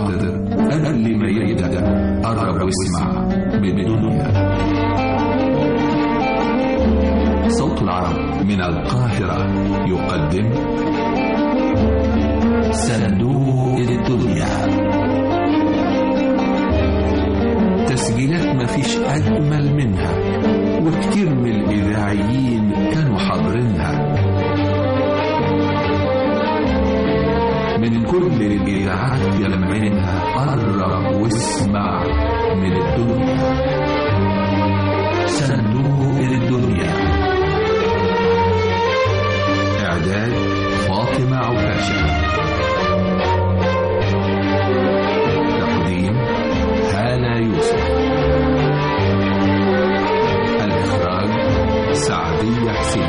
خاطر قبل ما يبدأ قرب واسمع بالدنيا صوت العرب من القاهرة يقدم صندوق الدنيا تسجيلات مفيش أجمل منها وكتير من الإذاعيين كانوا حاضرينها من كل الإذاعات يلمعينها قرب واسمع من الدنيا صندوق الدنيا إعداد فاطمة عكاشة تقديم هالة يوسف الإخراج سعدية حسين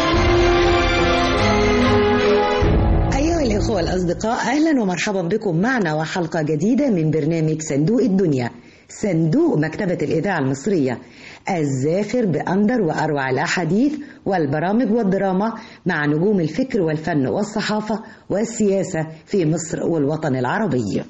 أيها الإخوة الأصدقاء أهلا ومرحبا بكم معنا وحلقة جديدة من برنامج صندوق الدنيا صندوق مكتبة الإذاعة المصرية الزاخر بأندر وأروع الأحاديث والبرامج والدراما مع نجوم الفكر والفن والصحافة والسياسة في مصر والوطن العربي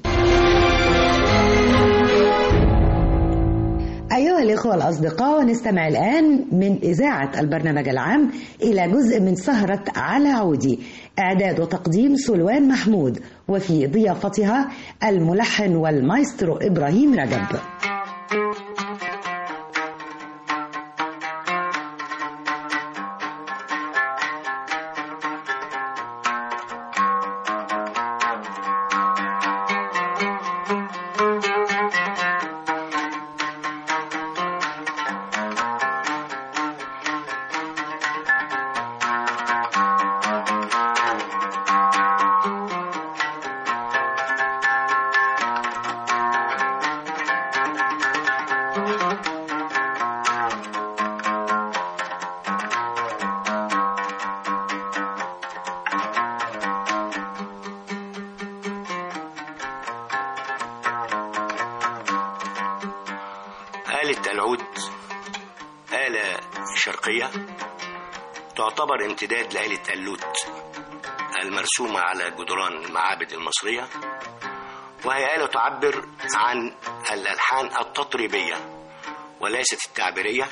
أيها الإخوة الأصدقاء ونستمع الآن من إذاعة البرنامج العام إلى جزء من سهرة على عودي إعداد وتقديم سلوان محمود وفي ضيافتها الملحن والمايسترو إبراهيم رجب آلة العود آلة شرقية تعتبر امتداد لآلة اللوت المرسومة على جدران المعابد المصرية وهي آلة تعبر عن الألحان التطريبية وليست التعبيرية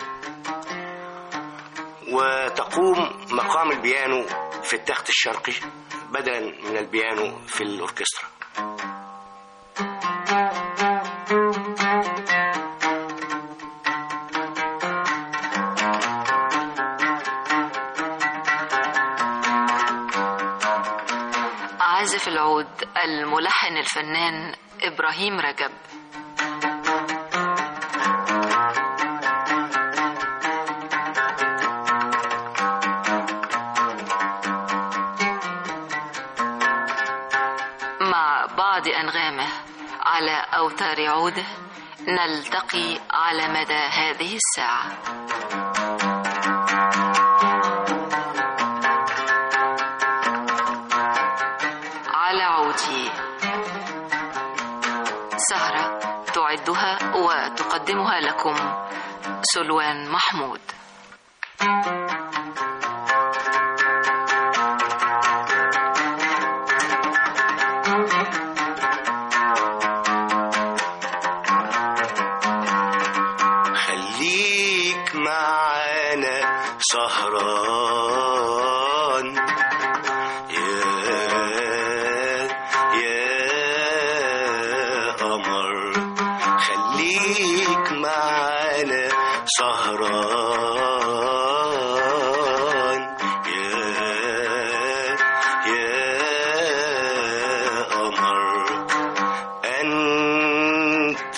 وتقوم مقام البيانو في التخت الشرقي بدلا من البيانو في الأوركسترا عازف العود الملحن الفنان إبراهيم رجب مع بعض أنغامه على أوتار عوده نلتقي على مدى هذه الساعة على عودي سهرة تعدها وتقدمها لكم سلوان محمود خليك معانا سهران يا يا قمر خليك معانا سهران يا يا قمر أنت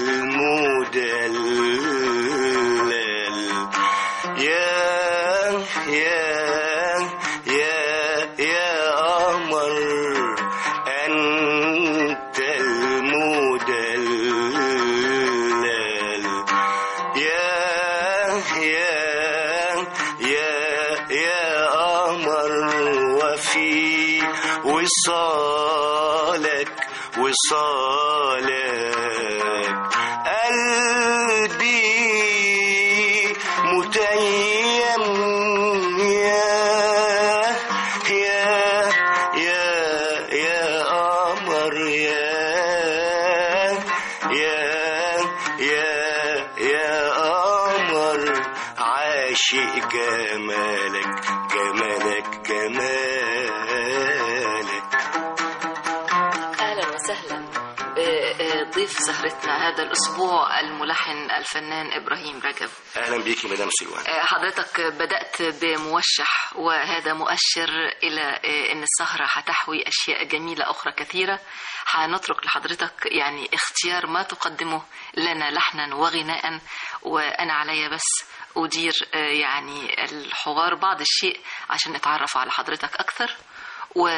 المدلل يا يا يا يا قمر أنت المدلل يا يا يا يا قمر وفي وصالك وصالك قلبي متيم يا يا يا يا قمر يا يا قمر عاشق جمالك جمالك جمالك اهلا وسهلا بضيف سهرتنا هذا الاسبوع الملحن الفنان ابراهيم رجب اهلا بيكي مدام سلوان حضرتك بدأت بموشح وهذا مؤشر إلى أن السهرة هتحوي أشياء جميلة أخرى كثيرة هنترك لحضرتك يعني اختيار ما تقدمه لنا لحنا وغناء وأنا علي بس أدير يعني الحوار بعض الشيء عشان نتعرف على حضرتك أكثر و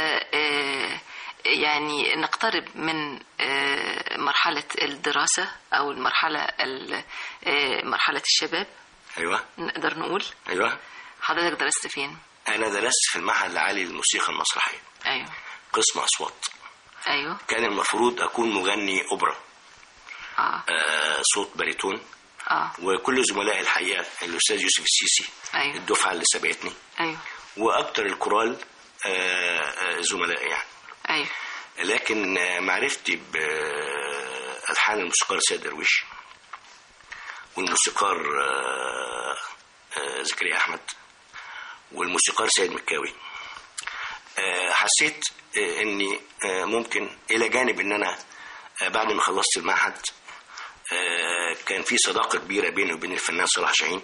يعني نقترب من مرحلة الدراسة أو المرحلة مرحلة الشباب ايوه نقدر نقول ايوه حضرتك درست فين؟ انا درست في المعهد العالي للموسيقى المسرحيه أيوه قسم اصوات أيوه كان المفروض اكون مغني اوبرا آه آه صوت باريتون آه وكل زملائي الحقيقه الاستاذ يوسف السيسي أيوه الدفعه اللي سبقتني أيوه واكتر الكورال آه، آه، زملائي يعني أيوه لكن آه، معرفتي بألحان الموسيقار سيد درويش والموسيقار آه، آه، زكريا أحمد والموسيقار سيد مكاوي آه، حسيت آه، اني آه، ممكن الى جانب ان انا آه، بعد ما خلصت المعهد آه، كان في صداقه كبيره بيني وبين الفنان صلاح شاهين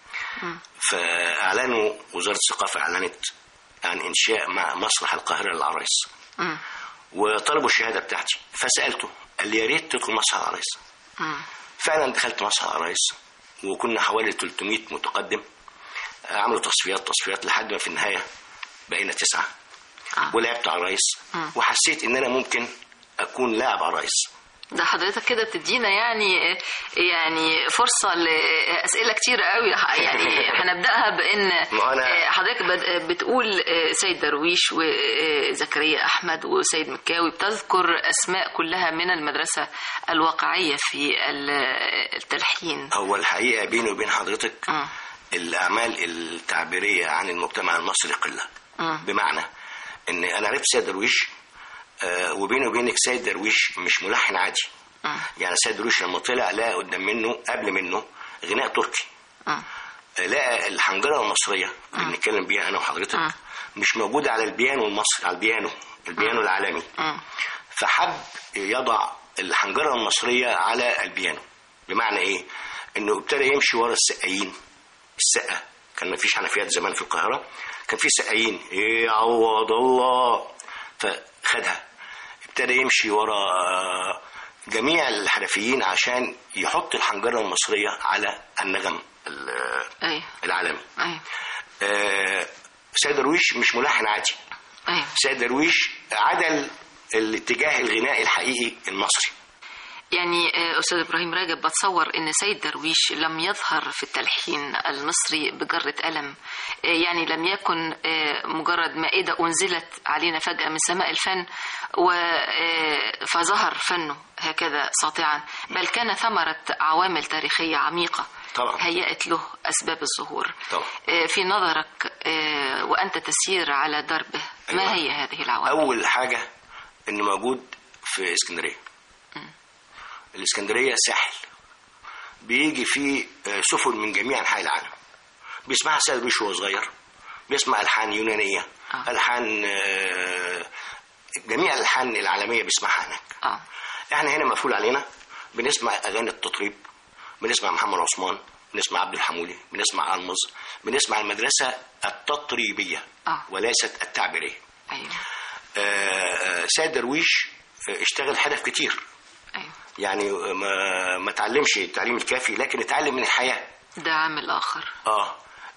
فاعلنوا وزاره الثقافه اعلنت عن انشاء مع مسرح القاهره للعرايس مم. وطلبوا الشهاده بتاعتي فسالته قال لي يا ريت تدخل مسرح العرايس مم. فعلا دخلت مسرح العرايس وكنا حوالي 300 متقدم عملوا تصفيات تصفيات لحد ما في النهايه بقينا تسعه آه. ولعبت عرايس مم. وحسيت ان انا ممكن اكون لاعب عرايس ده حضرتك كده بتدينا يعني يعني فرصة لأسئلة كتير قوي يعني هنبدأها بأن ما أنا- حضرتك بد- بتقول سيد درويش وزكريا أحمد وسيد مكاوي بتذكر أسماء كلها من المدرسة الواقعية في التلحين هو الحقيقه بيني وبين حضرتك مم. الاعمال التعبيريه عن المجتمع المصري قله مم. بمعنى ان انا عرفت سيد درويش آه، وبيني وبينك سيد درويش مش ملحن عادي مم. يعني سيد درويش لما طلع لقى قدام منه قبل منه غناء تركي مم. آه، لقى الحنجره المصريه اللي بنتكلم بيها انا وحضرتك مم. مش موجوده على البيانو المصري على البيانو البيانو العالمي مم. فحب يضع الحنجره المصريه على البيانو بمعنى ايه انه ابتدى يمشي ورا السقايين السقه كان مفيش حنفيات زمان في القاهره كان في سقايين ايه عوض الله فخدها ابتدى يمشي ورا آه، جميع الحرفيين عشان يحط الحنجره المصريه على النغم ال- أيوه العالمي أيوه آه، سيد درويش مش ملحن عادي أيوه سيد درويش عدل الاتجاه الغنائي الحقيقي المصري يعني آه، أستاذ إبراهيم راجب بتصور أن سيد درويش لم يظهر في التلحين المصري بجرة قلم آه، يعني لم يكن آه، مجرد مائدة أنزلت علينا فجأة من سماء الفن و آه، فظهر فنه هكذا ساطعا بل كان ثمرة عوامل تاريخية عميقة طبعا. هيأت له أسباب الظهور طبعا. آه، في نظرك آه، وأنت تسير على دربه ما أيوة. هي هذه العوامل؟ اول حاجه انه موجود في اسكندريه الاسكندريه ساحل بيجي فيه آه، سفن من جميع انحاء العالم بيسمعها سيد درويش وهو صغير بيسمع الحان يونانيه آه. الحان آه، جميع الالحان العالميه بيسمعها هناك آه. احنا هنا مقفول علينا بنسمع اغاني التطريب بنسمع محمد عثمان بنسمع عبد الحمولي بنسمع المز بنسمع المدرسه التطريبيه آه. وليست التعبيريه أيوه آه، آه، سيد درويش آه، اشتغل حرف كتير أيوه يعني آه، ما ما اتعلمش التعليم الكافي لكن اتعلم من الحياه ده عامل آخر اه,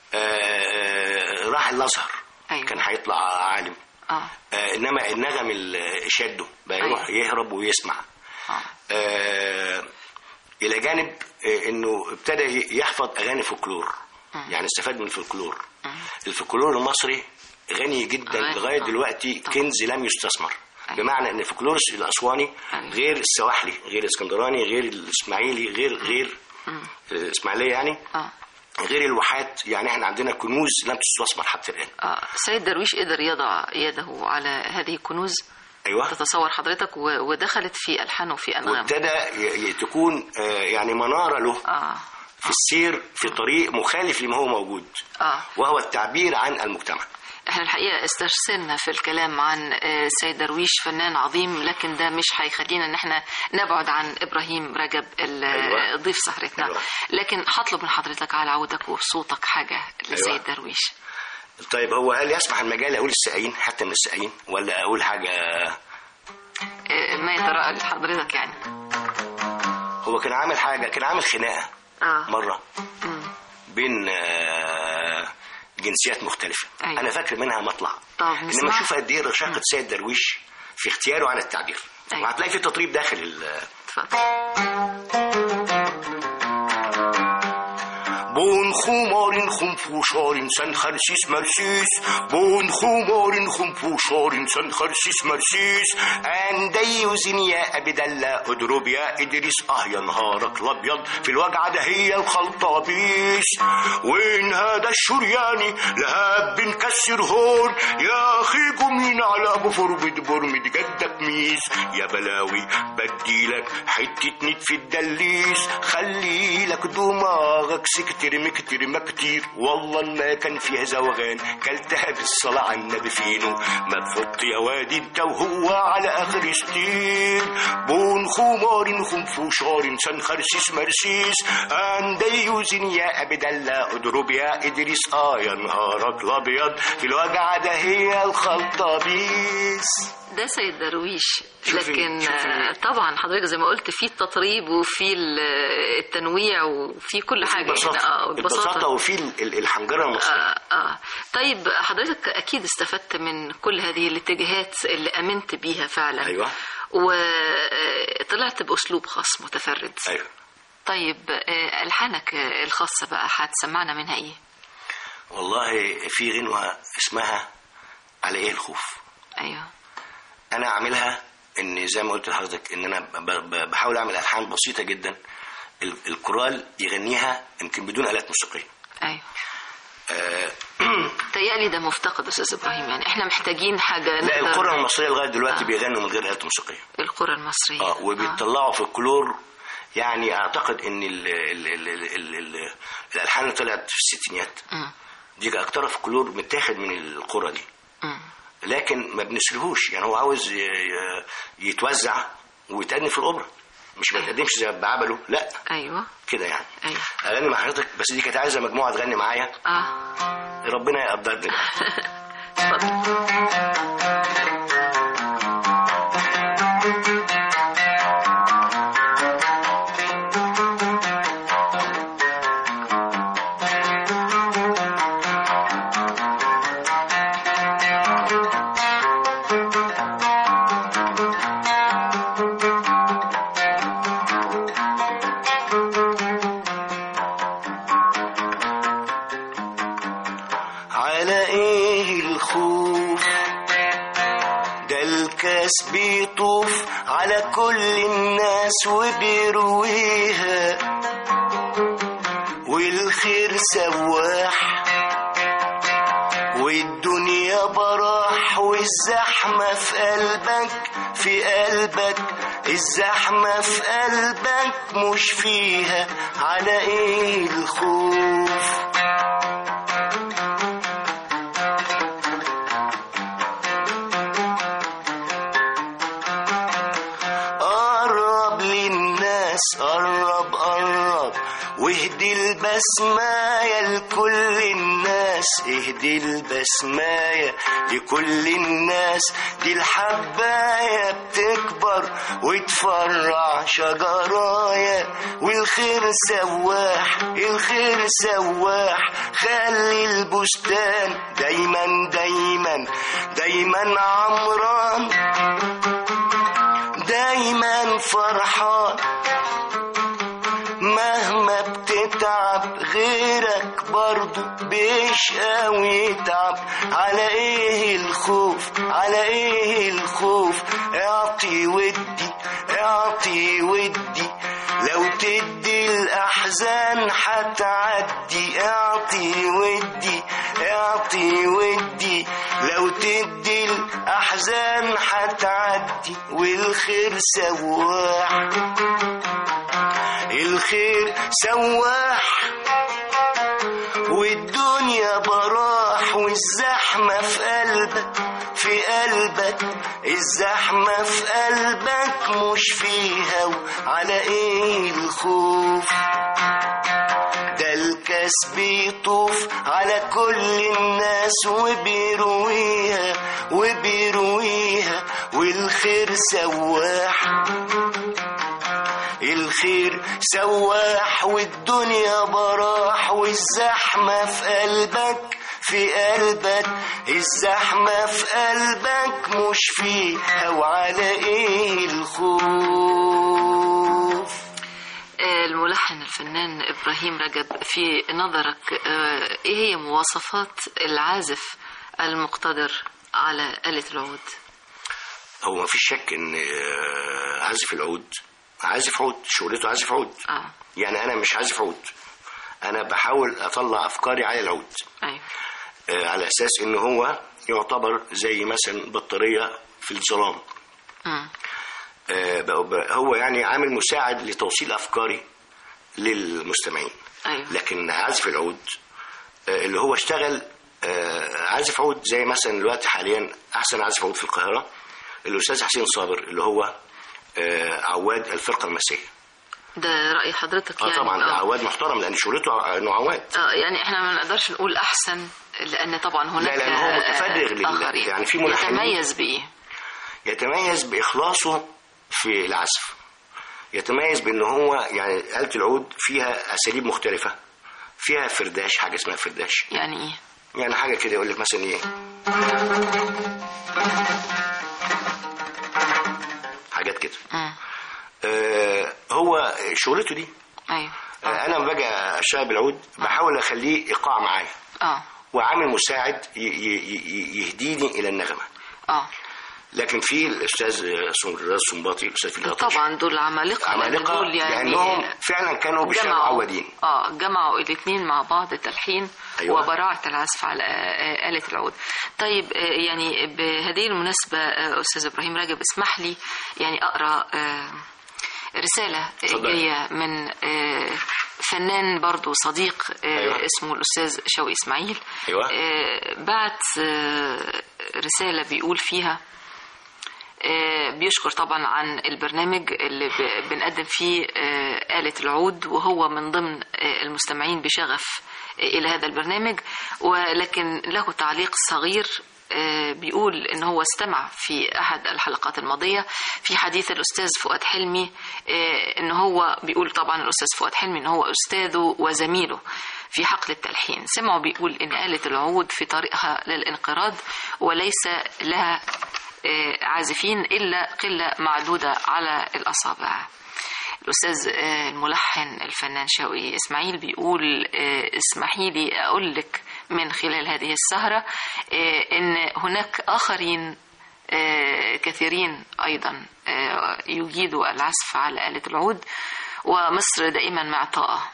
آه راح الازهر أيوة. كان هيطلع عالم آه. آه انما النغم اللي شده بقى أيوة. يروح يهرب ويسمع آه. آه الى جانب آه انه ابتدى يحفظ اغاني فولكلور يعني استفاد من الفولكلور الفولكلور المصري غني جدا غني. لغايه آه. دلوقتي طبعا. كنز لم يستثمر أيوة. بمعنى ان الفولكلور الاسواني أيوة. غير السواحلي غير الاسكندراني غير الاسماعيلي غير غير الاسماعيليه يعني آه. غير الواحات يعني احنا عندنا كنوز لم تستثمر حتى الان آه. سيد درويش قدر يضع يده على هذه الكنوز أيوة. تتصور حضرتك و- ودخلت في الحان وفي انغام وابتدى ي- ي- تكون آه، يعني منارة له اه في السير في طريق مخالف لما هو موجود اه وهو التعبير عن المجتمع احنا الحقيقه استرسلنا في الكلام عن آه، سيد درويش فنان عظيم لكن ده مش هيخلينا ان احنا نبعد عن ابراهيم رجب ال- أيوة. ضيف سهرتنا أيوة. لكن هطلب من حضرتك على عودك وبصوتك حاجه لسيد أيوة. درويش طيب هو هل يسمح المجال اقول السقايين حتى من السقايين ولا اقول حاجه آه، ما يتراءى لحضرتك يعني هو كان عامل حاجه كان عامل خناقه اه مره مم. بين آه، جنسيات مختلفه أيوة. انا فاكر منها مطلع طب انما نسمع. شوف قد ايه رشاقه سيد درويش في اختياره عن التعبير أيوة. وهتلاقي في تطريب داخل ال- اتفضل بون خمار خنفوشار سن خرسیس مرسیس بون خمار خنفوشار سن خرسيس مرسيس أندي يوزن يا أبي دلا اضرب يا إدريس أه يا نهارك الأبيض في الوجعة ده هي الخلطابيس وين هذا الشرياني لهاب بنكسر هون يا أخي قومين على أبو فرمد برمد جدك ميس يا بلاوي بديلك حتة نت في الدليس خلي لك دماغك سكتر مكتر مكتير والله ما كان فيها زوغان كلتها بالصلاة على النبي فينو ما تفط يا وادي انت وهو على اخر ستير بون خمار خنفوشار سن خرسيس مرسيس اندي يوزن يا ابي دلا اضرب يا ادريس اه يا نهارك الابيض في الوجعة ده هي الخلطبيس ده سيد درويش شوفي- لكن شوفي. آه، طبعا حضرتك زي ما قلت في التطريب وفي ال- التنويع وفي كل حاجه البساطة اه البساطة وفي ال- ال- الحنجرة المصرية آه آه. طيب حضرتك أكيد استفدت من كل هذه الاتجاهات اللي أمنت بيها فعلا أيوة. وطلعت بأسلوب خاص متفرد أيوة طيب آه، ألحانك آه، الخاصة بقى هتسمعنا منها إيه؟ والله في غنوة اسمها على ايه الخوف أيوه انا اعملها ان زي ما قلت لحضرتك ان انا ب- ب- بحاول اعمل الحان بسيطه جدا ال- الكورال يغنيها يمكن بدون الات موسيقيه أيوه آه، تهيألي ده مفتقد أستاذ إبراهيم يعني إحنا محتاجين حاجة لا نقدر- القرى المصريه لغايه دلوقتي آه. بيغنوا من غير الات موسيقيه القرى المصرية اه وبيطلعوا في الكلور يعني اعتقد ان ال ال ال ال ال ال الالحان اللي طلعت في الستينيات مم. دي اكترها في الكلور متاخد من القرى دي مم. لكن ما بنسلهوش يعني هو عاوز ي- ي- يتوزع ويتأدي في الأوبرا مش ما يتقدمش زي بعبله لا أيوه كده يعني أيوه اغني مع حضرتك بس دي كانت عايزه مجموعه تغني معايا آه ربنا يقدرني بقى. اتفضل على ايه الخوف ده الكاس بيطوف على كل الناس وبيرويها والخير سواح والدنيا براح والزحمة في قلبك في قلبك الزحمة في قلبك مش فيها على ايه الخوف قرب للناس قرب قرب واهدي البسماية لكل الناس اهدي البسماية لكل الناس دي الحباية بتكبر وتفرع شجرايا والخير سواح الخير سواح خلي البستان دايما دايما دايما عمران دايما فرحان مهما بتتعب غيرك برضو بيشقى ويتعب على ايه الخوف على ايه الخوف اعطي ودي اعطي ودي لو تدي الأحزان هتعدي اعطي ودي اعطي ودي لو تدي الأحزان هتعدي والخير سواح الخير سواح والدنيا براح والزحمة في قلبك في قلبك الزحمة في قلبك مش فيها وعلى ايه الخوف ده الكاس بيطوف على كل الناس وبيرويها وبيرويها والخير سواح الخير سواح والدنيا براح والزحمة في قلبك في قلبك الزحمة في قلبك مش فيها وعلى ايه الخوف الملحن الفنان إبراهيم رجب في نظرك آه، إيه هي مواصفات العازف المقتدر على آلة العود؟ هو ما فيش شك ان آه، عازف العود عازف عود شغلته عازف عود آه يعني انا مش عازف عود انا بحاول اطلع افكاري على العود أيوه آه، على اساس ان هو يعتبر زي مثلا بطاريه في الظلام مم. آه، بقى- بقى- هو يعني عامل مساعد لتوصيل افكاري للمستمعين أيوه لكن عازف العود آه، اللي هو اشتغل آه، عازف عود زي مثلا دلوقتي حاليا احسن عازف عود في القاهره الاستاذ حسين صابر اللي هو آه، عواد الفرقه المسيحيه ده رأي حضرتك اه يعني طبعا ده آه. عواد محترم لان شغلته ع- انه عواد آه يعني احنا ما نقدرش نقول أحسن لأن طبعا هناك لأن هو آه، متفرغ لل- آخرين. يعني في ملحنين- يتميز بإيه؟ يتميز باخلاصه في العزف يتميز بان هو يعني آلة العود فيها اساليب مختلفه فيها فرداش حاجه اسمها فرداش يعني إيه؟ يعني حاجه كده يقول لك مثلا ايه حاجات كده مم. آه هو شغلته دي أيوه آه انا لما باجي اشتغل بالعود بحاول اخليه ايقاع معايا آه وعامل مساعد ي- ي- ي- يهديني الى النغمه آه لكن في الاستاذ سمراد السنباطي الاستاذ في الأطرش طبعا دول عمالقة لأن عمالقه دول يعني لانهم فعلا كانوا بيشتغلوا جمعوا عوادين اه جمعوا الاثنين مع بعض التلحين أيوة. وبراعة العزف على آه، آلة العود طيب آه، يعني بهذه المناسبة آه، أستاذ إبراهيم راجب اسمح لي يعني أقرأ آه، رسالة اتفضل. جاية من آه، فنان برضو صديق آه، أيوة. اسمه الأستاذ شوقي إسماعيل أيوة. آه، بعت آه، رسالة بيقول فيها آه، بيشكر طبعا عن البرنامج اللي ب- بنقدم فيه آه، آلة العود وهو من ضمن آه، المستمعين بشغف آه، إلى هذا البرنامج ولكن له تعليق صغير آه، بيقول ان هو استمع في احد الحلقات الماضيه في حديث الاستاذ فؤاد حلمي آه، ان هو بيقول طبعا الاستاذ فؤاد حلمي ان هو استاذه وزميله في حقل التلحين سمعوا بيقول ان آلة العود في طريقها للانقراض وليس لها آه، عازفين إلا قلة معدودة على الأصابع الأستاذ آه، الملحن الفنان شوقي إسماعيل بيقول آه، اسمحي لي أقول لك من خلال هذه السهرة آه، إن هناك آخرين آه، كثيرين أيضا آه، يجيدوا العزف على آلة العود ومصر دائما معطاءة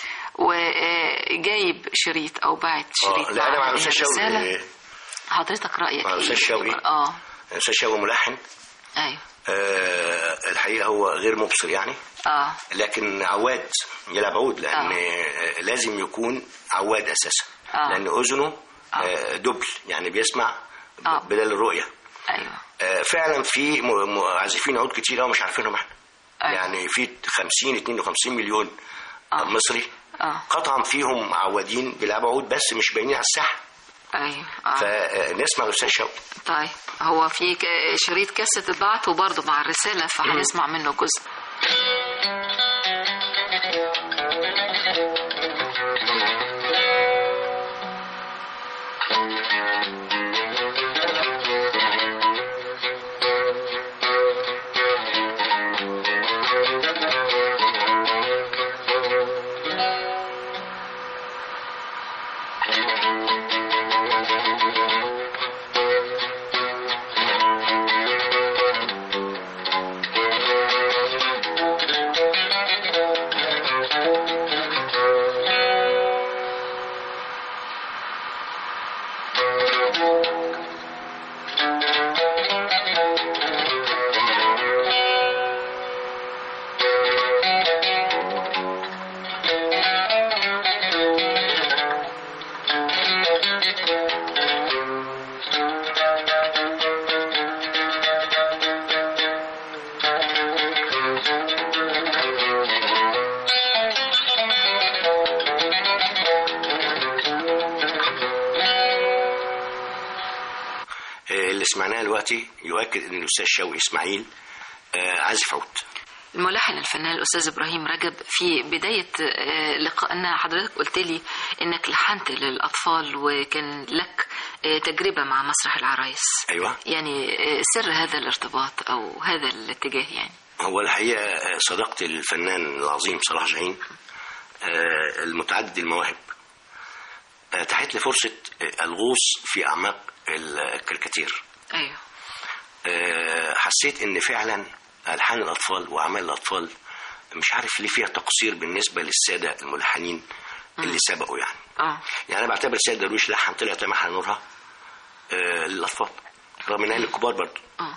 وجايب شريط أو باعت شريط اه لا انا مع هذه الاستاذ الرسالة. شوقي حضرتك رأيك مع إيه؟ الأستاذ شوقي. اه الاستاذ شوقي ملحن ايوه آه الحقيقه هو غير مبصر يعني اه لكن عواد يلعب عود لان آه. لازم يكون عواد اساسا آه. لان اذنه آه دبل يعني بيسمع ب- آه. بدل الرؤيه ايوه آه فعلا في م- م- عازفين عود كتير قوي مش عارفينهم احنا أيوة. يعني في 50 52 مليون آه. مصري اه قطعا فيهم عوادين بيلعبوا عود بس مش باينين على الساحه ايوه اه فنسمع الاستاذ شوقي طيب هو في ك- شريط كاسيت اتبعته برضه مع الرسالة فهنسمع منه جزء Thank you. سمعناه دلوقتي يؤكد ان الاستاذ شوقي اسماعيل آه، عازف عود الملحن الفنان الأستاذ إبراهيم رجب في بداية آه، لقائنا حضرتك قلت لي إنك لحنت للأطفال وكان لك آه، تجربة مع مسرح العرايس ايوه يعني آه، سر هذا الارتباط أو هذا الاتجاه يعني هو الحقيقه آه، صداقتي الفنان العظيم صلاح جاهين آه، المتعدد المواهب آه، اتاحت لي فرصه آه، الغوص في اعماق الكاريكاتير أيوه آه، حسيت ان فعلا الحان الاطفال واعمال الاطفال مش عارف ليه فيها تقصير بالنسبه للساده الملحنين اللي سبقوا يعني اه يعني انا بعتبر سيد درويش لحن طلع تمحى نورها آه، للاطفال رغم انها للكبار برضه اه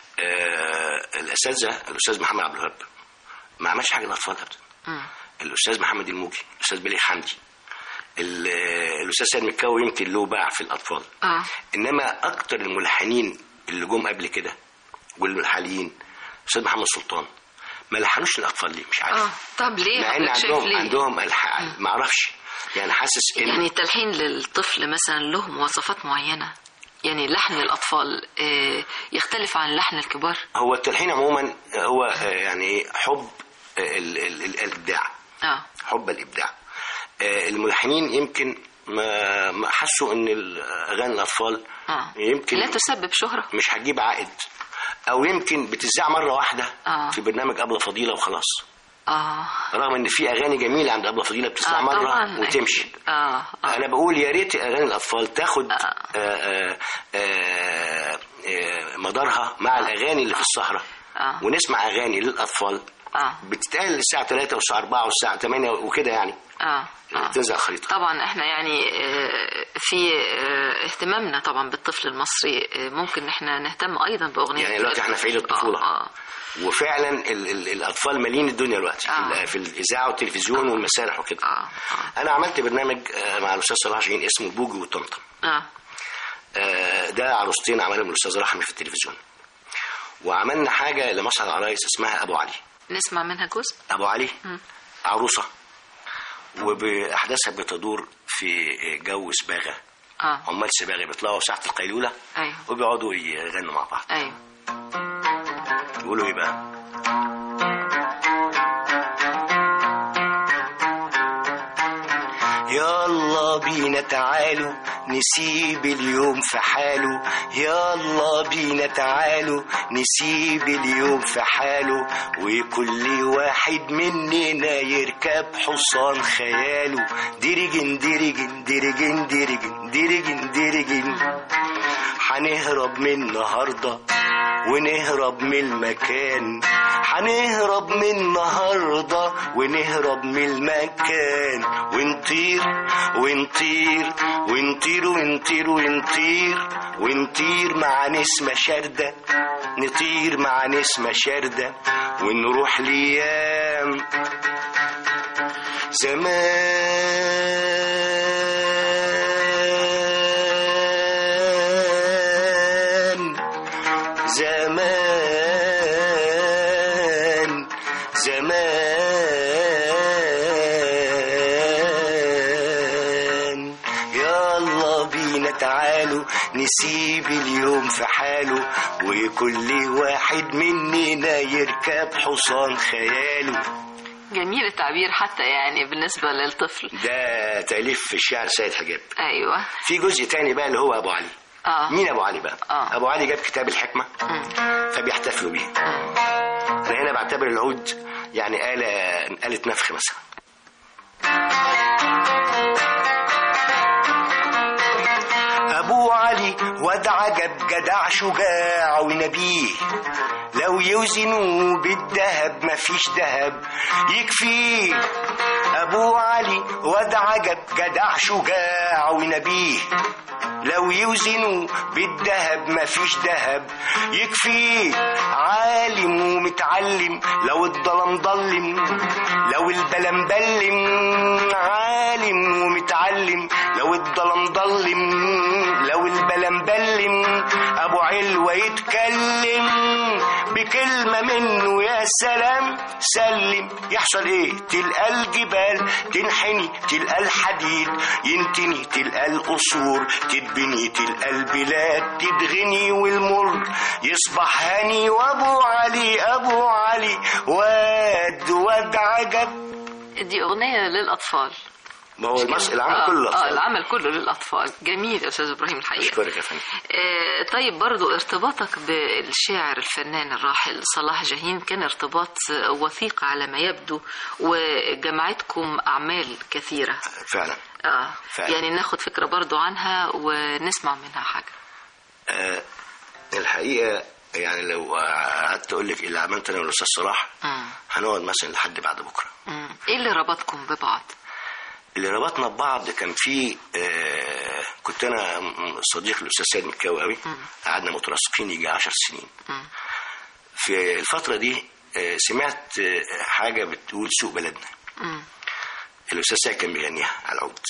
آه، الاساتذه الاستاذ محمد عبد الوهاب ما عملش حاجه للاطفال ابدا مم. الاستاذ محمد الموجي الاستاذ بليغ حمدي ال- آه، الاستاذ سيد مكاوي يمكن له باع في الاطفال اه انما اكتر الملحنين اللي جم قبل كده والحاليين الاستاذ محمد سلطان ما لحنوش الاطفال ليه مش اه عارف طب ليه مع ان حضرتك شايف عندهم ليه؟ عندهم الح... ما اعرفش يعني حاسس ان يعني التلحين للطفل مثلا له مواصفات معينة يعني لحن الأطفال آه، يختلف عن لحن الكبار هو التلحين عموما هو آه، يعني إيه؟ حب آه، ال- ال- ال- الابداع اه حب الابداع آه، الملحنين يمكن ما ما حسوا ان ال- اغاني الاطفال اه يمكن لا تسبب شهرة مش هتجيب عائد او يمكن بتذاع مره واحده آه. في برنامج ابله فضيله وخلاص اه رغم ان في اغاني جميله عند ابله فضيله بتطلع آه، مره طبعاً. وتمشي اه اه انا بقول يا ريت اغاني الاطفال تاخد آه. آه، آه، آه، آه، مدارها مع الاغاني اللي في السهره آه. ونسمع اغاني للاطفال اه بتتقال الساعه 3 والساعه 4 والساعه 8 وكده يعني اه اه تنزل الخريطه طبعا احنا يعني آه، في آه، اهتمامنا طبعا بالطفل المصري آه، ممكن احنا نهتم ايضا باغنيه يعني دلوقتي احنا في عيد الطفولة. اه, آه. وفعلا ال ال الاطفال مالين الدنيا دلوقتي آه. في, في الاذاعه والتلفزيون والمسارح وكده آه. آه. انا عملت برنامج آه، مع الاستاذ صلاح شاهين اسمه بوجي والطمطم اه آه، ده عروستين عملهم الاستاذ رحمي في التلفزيون وعملنا حاجه لمسرح العرايس اسمها ابو علي نسمع منها جزء ابو علي مم. عروسه وباحداثها بتدور في جو سباغه اه عمال سباغه بيطلعوا ساعه القيلوله ايوه وبيقعدوا يغنوا مع بعض ايوه يقولوا ايه بقى يلا بينا تعالوا نسيب اليوم في حاله يلا بينا تعالوا نسيب اليوم في حاله وكل واحد مننا يركب حصان خياله ديرجن ديرجن ديرجن ديرجن ديرجن ديرجن هنهرب من النهارده ونهرب من المكان هنهرب من النهارده ونهرب من المكان ونطير ونطير ونطير ونطير ونطير ونطير مع نسمة شاردة نطير مع نسمة شاردة ونروح ليام زمان زمان زمان يلا بينا تعالوا نسيب اليوم في حاله وكل واحد مننا يركب حصان خياله جميل التعبير حتى يعني بالنسبة للطفل ده تأليف في الشعر سيد حجاب ايوه في جزء تاني بقى اللي هو ابو علي اه مين ابو علي بقى آه. ابو علي جاب كتاب الحكمه مم. فبيحتفلوا بيه مم. انا هنا بعتبر العود يعني آلة آلة نفخ مثلا أبو علي واد عجب جدع شجاع ونبيه لو يوزنوا بالذهب مفيش ذهب يكفيه أبو علي واد عجب جدع شجاع ونبيه لو يوزنوا بالذهب مفيش ذهب يكفيه عالم ومتعلم لو الظلم ضلم لو البلا مبلم عالم ومتعلم لو الظلم ضلم لو البلا مبلم ابو علوة يتكلم بكلمة منه يا سلام سلم يحصل ايه تلقى الجبال تنحني تلقى الحديد ينتني تلقى القصور تتبني تلقى البلاد تتغني والمر يصبح هاني وابو علي ابو علي واد واد عجب دي أغنية للأطفال ما هو المس... العمل آه، كله اه الأطفال. العمل كله للأطفال جميل يا أستاذ إبراهيم الحقيقة اشكرك يا فندم آه، طيب برضو ارتباطك بالشاعر الفنان الراحل صلاح جاهين كان ارتباط وثيق على ما يبدو وجمعتكم أعمال كثيرة فعلا آه. فعلا. يعني ناخد فكرة برضو عنها ونسمع منها حاجة آه الحقيقه يعني لو قعدت اقول لك اللي عملت انا والاستاذ صلاح مم. هنقعد مثلا لحد بعد بكره مم. ايه اللي ربطكم ببعض اللي ربطنا ببعض كان في آه كنت انا م- صديق الاستاذ سيد مكاوي قوي قعدنا مترافقين يجي 10 سنين مم. في الفتره دي آه سمعت آه حاجه بتقول سوق بلدنا مم. الاستاذ سيد كان بيغنيها على العود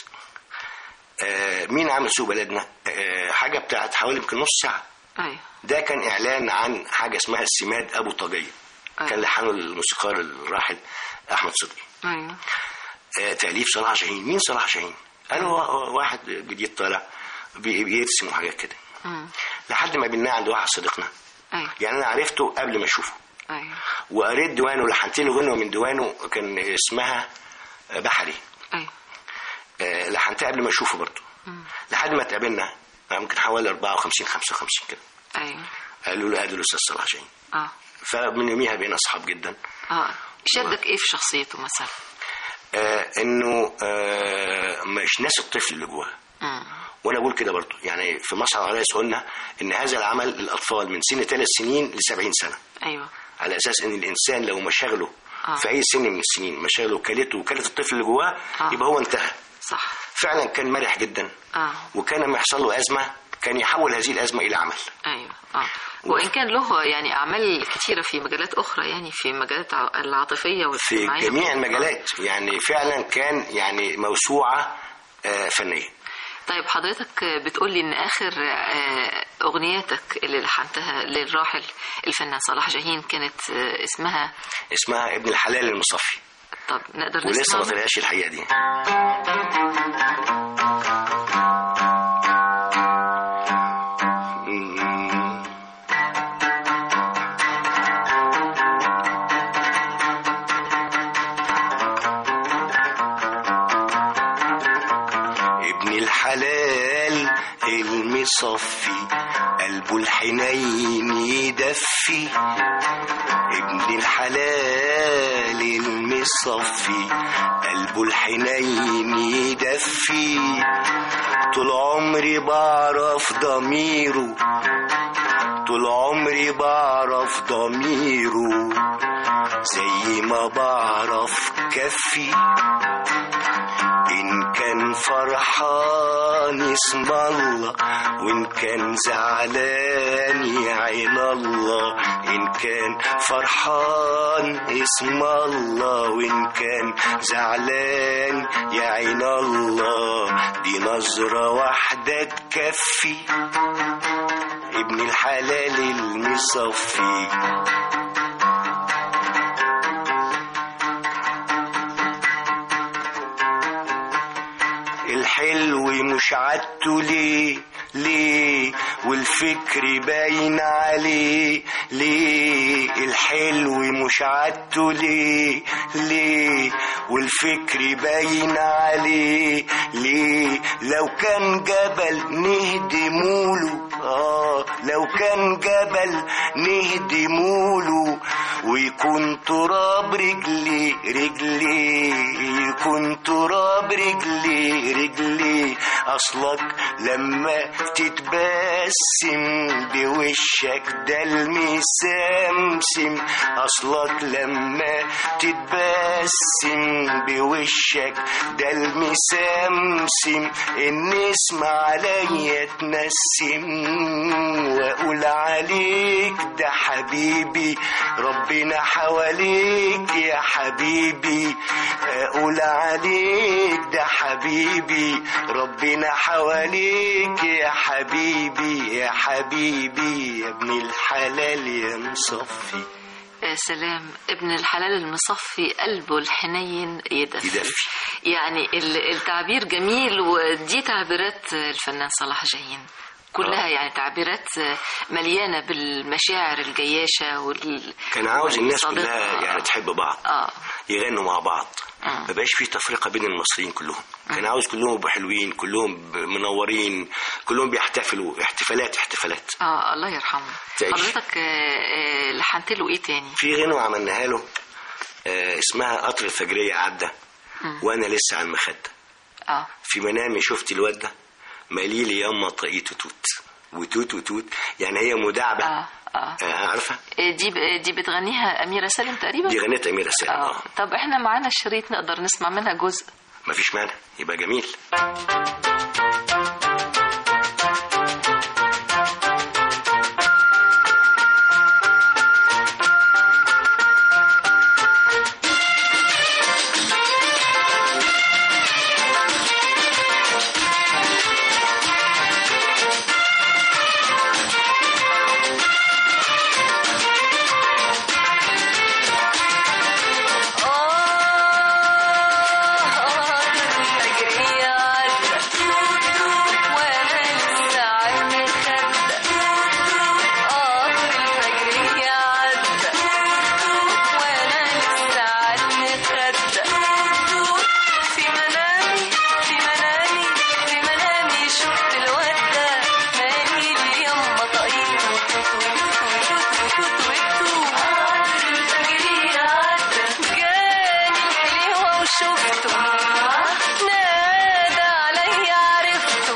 آه مين عامل سوق بلدنا آه حاجه بتاعت حوالي يمكن نص ساعه ايوه ده كان اعلان عن حاجه اسمها السماد ابو طاجيه كان أيوة. لحنه الموسيقار الراحل احمد صدقي ايوه آه، تأليف صلاح شاهين مين صلاح شاهين قال هو هو واحد جديد طالع بي- بيرسم وحاجات كده مم. لحد ما بناه عند واحد صديقنا ايوه يعني انا عرفته قبل ما اشوفه ايوه وقريت ديوانه لحنت له غنوه من ديوانه كان اسمها آه، بحري ايوه آه، لحنتها قبل ما اشوفه برضه لحد ما اتقابلنا آه، ممكن حوالي 54 55 كده ايوه قالوا له ادي الاستاذ صلاح شاهين اه فمن يوميها بقينا اصحاب جدا اه شدك ايه في شخصيته مثلا آه انه آه مش ناس الطفل اللي جواه مم. وانا بقول كده برضو يعني في مسرح العرايس قلنا ان هذا العمل للاطفال من سن ثلاث سنين ل 70 سنه ايوه على اساس ان الانسان لو مشاغله آه. في اي سن من السنين مشاغله وكالته وكاله الطفل اللي جواه آه. يبقى هو انتهى صح فعلا كان مرح جدا اه وكان لما يحصل له ازمه كان يحول هذه الازمه الى عمل ايوه اه وان كان له يعني اعمال كثيره في مجالات اخرى يعني في مجالات ع- العاطفيه في والاجتماعيه جميع المجالات يعني فعلا كان يعني موسوعه آه، فنيه طيب حضرتك بتقولي ان اخر آه، اغنياتك اللي لحنتها للراحل الفنان صلاح جاهين كانت آه، اسمها اسمها ابن الحلال المصفي طب نقدر ولسه ما نسمع طلعش الحقيقه دي مم. ابن الحلال المصفي قلبه الحنين يدفي ابن الحلال المصفي قلبه الحنين يدفي طول عمري بعرف ضميره طول عمري بعرف ضميره زي ما بعرف كفي إن كان فرحان اسم الله وإن كان زعلان يا عين الله إن كان فرحان اسم الله وإن كان زعلان يا عين الله دي نظرة واحدة تكفي ابن الحلال المصفي الحلو مش عادته ليه ليه والفكر باين عليه ليه الحلو مش عادته ليه ليه والفكر باين عليه ليه لو كان جبل نهدموله اه لو كان جبل نهدموله ويكون تراب رجلي رجلي يكون تراب رجلي رجلي اصلك لما تتبسم بوشك ده المسمسم اصلك لما تتبسم بوشك ده المسمسم النسم عليا تنسم واقول عليك ده حبيبي ربنا حواليك يا حبيبي اقول عليك ده حبيبي ربنا حواليك يا حبيبي يا حبيبي يا ابن الحلال يا مصفي آه، سلام ابن الحلال المصفي قلبه الحنين يدفي يدفي. يعني ال- التعبير جميل ودي تعبيرات الفنان صلاح جاهين كلها آه. يعني تعبيرات مليانة بالمشاعر الجياشة وال كان عاوز الناس والصادقة. كلها يعني تحب بعض اه يغنوا مع بعض آه. ما بقاش في تفرقه بين المصريين كلهم كان عاوز كلهم يبقوا حلوين كلهم ب- منورين كلهم بيحتفلوا احتفالات احتفالات اه الله يرحمه تعيش. حضرتك آه، آه، لحنت له ايه تاني في غنوة عملناها له آه، اسمها قطر الفجرية عدى وانا لسه على المخدة اه في منامي شفت الواد ده ماليلي ياما طقيته توت وتوت وتوت يعني هي مداعبة اه اه آه، عارفة آه، دي ب- دي بتغنيها أميرة سالم تقريبا دي غنيت أميرة سالم اه اه طب احنا معانا الشريط نقدر نسمع منها جزء مفيش مانع يبقى جميل شفته نادى علي عرفته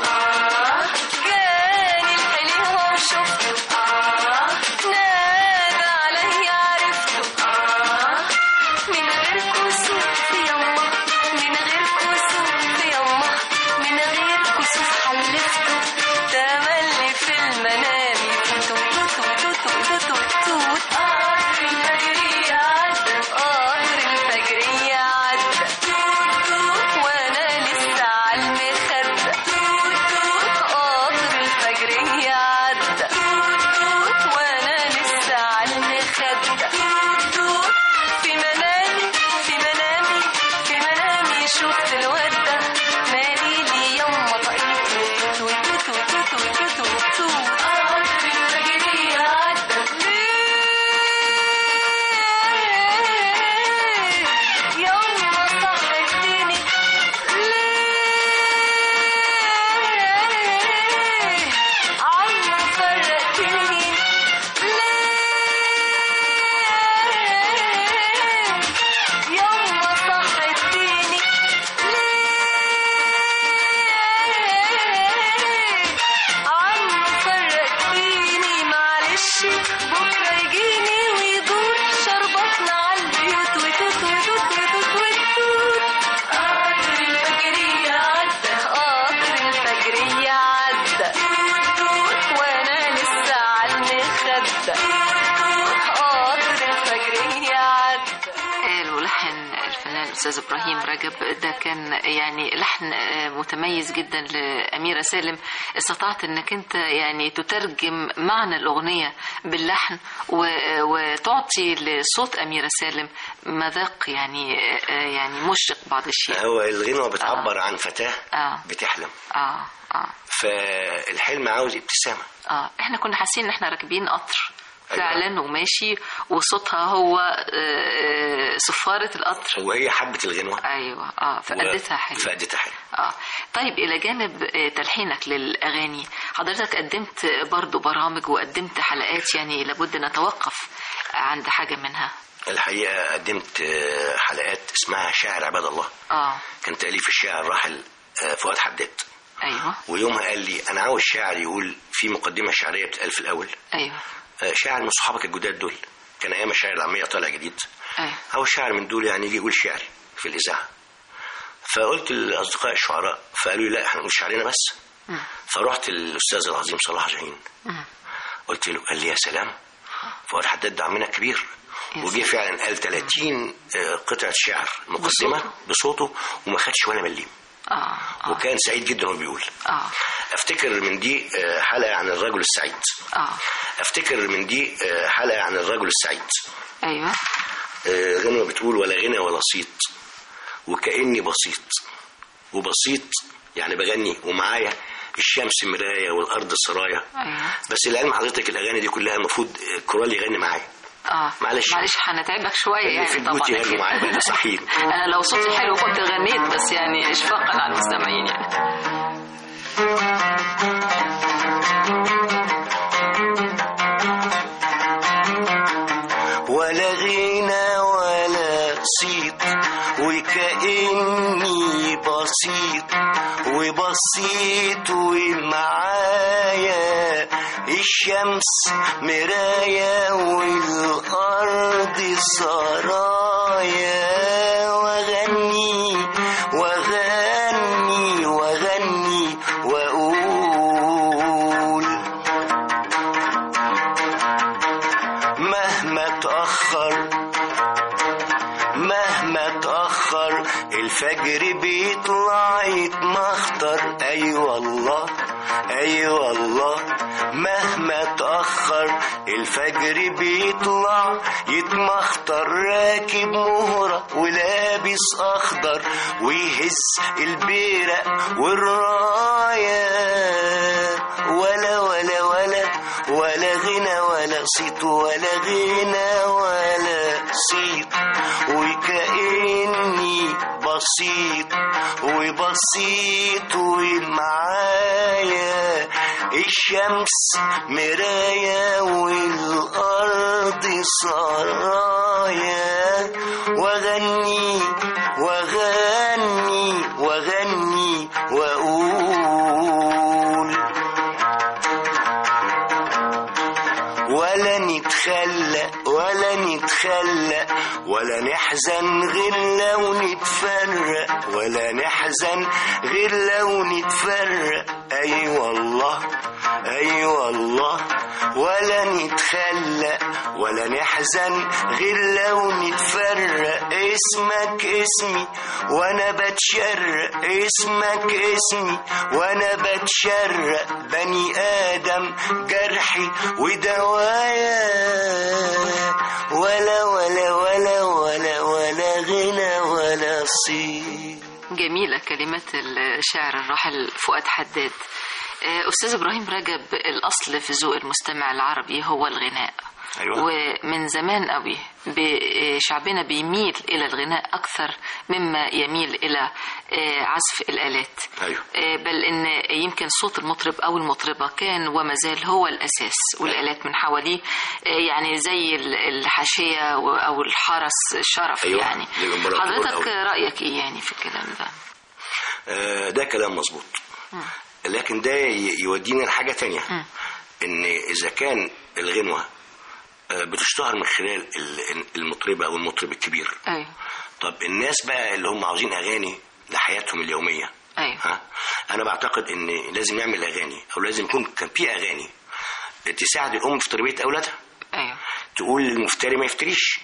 جاني الحليوة وشفته نادى علي عرفته من غير كسوف يما من غير كسوف يما من غير كسوف حلفته تملي في المنام توت توت توت توت توت توت قطر الفجرية عدى قطر الفجرية عدى وانا لسه على المخدة قطر الفجرية عدى وانا لسه على المخدة في منامي في منامي في منامي شفت الواد ده مالي لي يما طقيت توت توت توت توت توت توت توت قطر الفجرية عدى ليه يما صحتني ليه عم فرقتني ليه يما صحتني ليه عم فرقتيني معلش بكره يجيني ويدور شربتنا على البيوت وتوت وتوت وتوت وتوت قطر الفجرية عدى قطر الفجرية عدى وانا لسه على المخدة قطر الفجرية عدى قال ولحن الفنان الأستاذ إبراهيم رجب ده كان يعني لحن آه، متميز جدا لأميرة سالم استطعت أنك أنت يعني تترجم معنى الأغنية باللحن و- وتعطي لصوت أميرة سالم مذاق يعني آه، يعني مشرق بعض الشيء هو الغنوة بتعبر عن فتاة آه. بتحلم آه آه فالحلم عاوز ابتسامة اه احنا كنا حاسين ان احنا راكبين قطر أيوة. فعلا وماشي وصوتها هو آه، آه، صفارة القطر وهي حبت الغنوة ايوه اه فأدتها حلو فأدتها حلو اه طيب الى جانب آه، تلحينك للاغاني حضرتك قدمت برضو برامج وقدمت حلقات يعني لابد نتوقف عند حاجه منها الحقيقة قدمت آه، حلقات اسمها شاعر عباد الله اه كان تأليف الشاعر الراحل آه، فؤاد حداد ايوه ويومها قال لي أنا عاوز شاعر يقول في مقدمة شعرية بتتقال في الأول ايوه آه، شاعر من صحابك الجداد دول كان أيام الشاعر العامية طالع جديد ايوه عاوز شاعر من دول يعني يجي يقول شعري في الإذاعة فقلت لأصدقاء الشعراء فقالوا لي لا احنا نقول شعرنا بس فرحت للأستاذ العظيم صلاح جاهين قلت له قال لي يا سلام فؤاد حداد ده عمنا كبير يا وجه فعلا قال 30 آه، قطعة شعر مقدمة بصوته؟ بصوته وما خدش ولا مليم اه اه وكان سعيد جدا وهو بيقول اه افتكر من دي آه، حلقه عن الرجل السعيد اه افتكر من دي آه، حلقه عن الرجل السعيد ايوه آه، غنوة بتقول ولا غنى ولا صيت وكأني بسيط وبسيط يعني بغني ومعايا الشمس مراية والأرض سرايا ايوه بس العلم حضرتك الأغاني دي كلها المفروض آه، كورال يغني معايا اه معلش. معلش هنتعبك شويه اللي يعني في طبعا البيوت يغنوا أكيد. معايا بقى صحيح انا لو صوتي حلو كنت غنيت بس يعني اشفاقا على المستمعين يعني ولا غنى ولا صيت وكأني بسيط وبسيط ومعايا الشمس مراية والأرض سرايا وأغني وأغني وأغني وأقول مهما تأخر مهما تأخر الفجر بيطلع يتمخطر أي والله أي والله مهما تأخر الفجر بيطلع يتمخطر راكب مهرة ولابس أخضر ويهز البيرق والراية ولا ولا ولا ولا غنى ولا صيت ولا غنى ولا صيت وكأني بسيط وبسيط ومعايا الشمس مراية والأرض سرايا وغني وغني وغني وأقول ولا نتخلى ولا نتخلى ولا نحزن غير لو نتفرق ولا نحزن غير لو نتفرق اي والله اي والله ولا نتخلى ولا نحزن غير لو نتفرق اسمك اسمي وانا بتشرق اسمك اسمي وانا بتشرق بني ادم جرحي ودوايا ولا ولا ولا ولا ولا غنى ولا صيت جميلة كلمات الشاعر الراحل فؤاد حداد آه، أستاذ إبراهيم رجب الأصل في ذوق المستمع العربي هو الغناء أيوة. ومن زمان قوي ب- شعبنا بيميل إلى الغناء أكثر مما يميل إلى آه، عزف الآلات أيوة. آه، بل إن يمكن صوت المطرب أو المطربة كان وما زال هو الأساس والآلات من حواليه آه، يعني زي ال- الحاشية و- أو الحرس الشرف أيوة، يعني زي الإمبراطور حضرتك أوي. رأيك إيه يعني في الكلام ده؟ آه، ده كلام مظبوط لكن ده ي- يودينا لحاجة تانية ان اذا كان الغنوة آه، بتشتهر من خلال ال- المطربة او المطرب الكبير أيوه طب الناس بقى اللي هم عاوزين اغاني لحياتهم اليومية أيوه ها انا بعتقد ان لازم نعمل اغاني او لازم يكون كان في اغاني تساعد الام في تربية اولادها أيوه تقول للمفتري ما يفتريش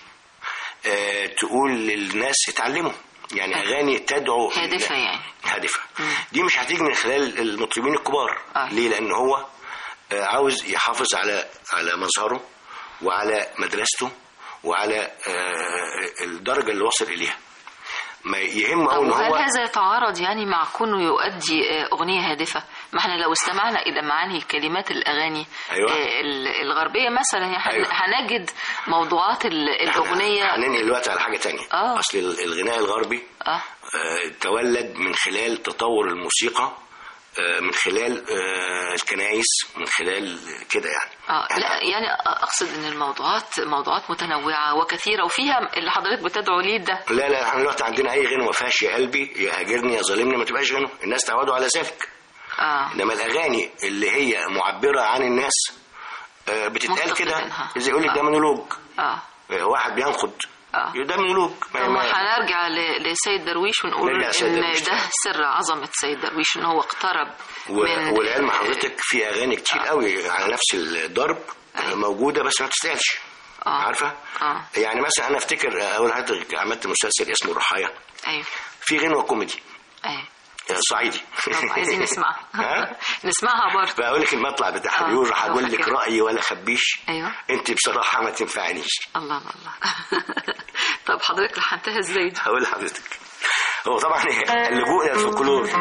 آه، تقول للناس اتعلموا يعني اغاني تدعو هادفة يعني هادفة دي مش هتيجي من خلال المطربين الكبار آه. ليه لان هو آه، عاوز يحافظ على على مظهره وعلى مدرسته وعلى آه، الدرجة اللي وصل إليها ما يهم طب أو إن وهل هو هذا يتعارض يعني مع كونه يؤدي آه، أغنية هادفة؟ ما احنا لو استمعنا إلى معاني كلمات الأغاني أيوة. آه، ال- الغربية مثلا يعني هن- أيوة. هنجد موضوعات ال- إحنا الأغنية هننقل دلوقتي على حاجة تانية آه. أصل الغناء الغربي آه آه، تولد من خلال تطور الموسيقى آه، من خلال آه، الكنائس من خلال كده يعني اه لا يعني اقصد ان الموضوعات موضوعات متنوعه وكثيره وفيها اللي حضرتك بتدعو ليه ده لا لا احنا دلوقتي عندنا اي غنوه ما فيهاش يا قلبي يا هاجرني يا ظالمني ما تبقاش غنوه الناس تعودوا على ذلك اه انما الاغاني اللي هي معبره عن الناس آه، بتتقال كده مفتقدينها. زي يقول لك ده آه. مونولوج اه آه، واحد بينقد آه. ده مونولوج ما- ثم ما- هنرجع ل- لسيد درويش ونقول نرجع لسيد ان درويش ده طبعا. سر عظمه سيد درويش ان هو اقترب و- من والعلم حضرتك في اغاني كتير قوي على نفس الضرب آه، موجوده بس ما بتستاهلش آه. عارفه اه يعني مثلا انا افتكر اول حضرتك عملت مسلسل اسمه الرحايا ايوه في غنوه كوميدي ايوه آه، صعيدي طب عايزين نسمعها ها؟ نسمعها برضه بقول لك المطلع بتاعها آه، بيقول راح اقول آه، لك كده. رايي ولا خبيش ايوه انت بصراحه ما تنفعنيش الله الله الله طب حضرتك لحنتها ازاي دي؟ هقول لحضرتك هو طبعا اللجوء الى الفولكلور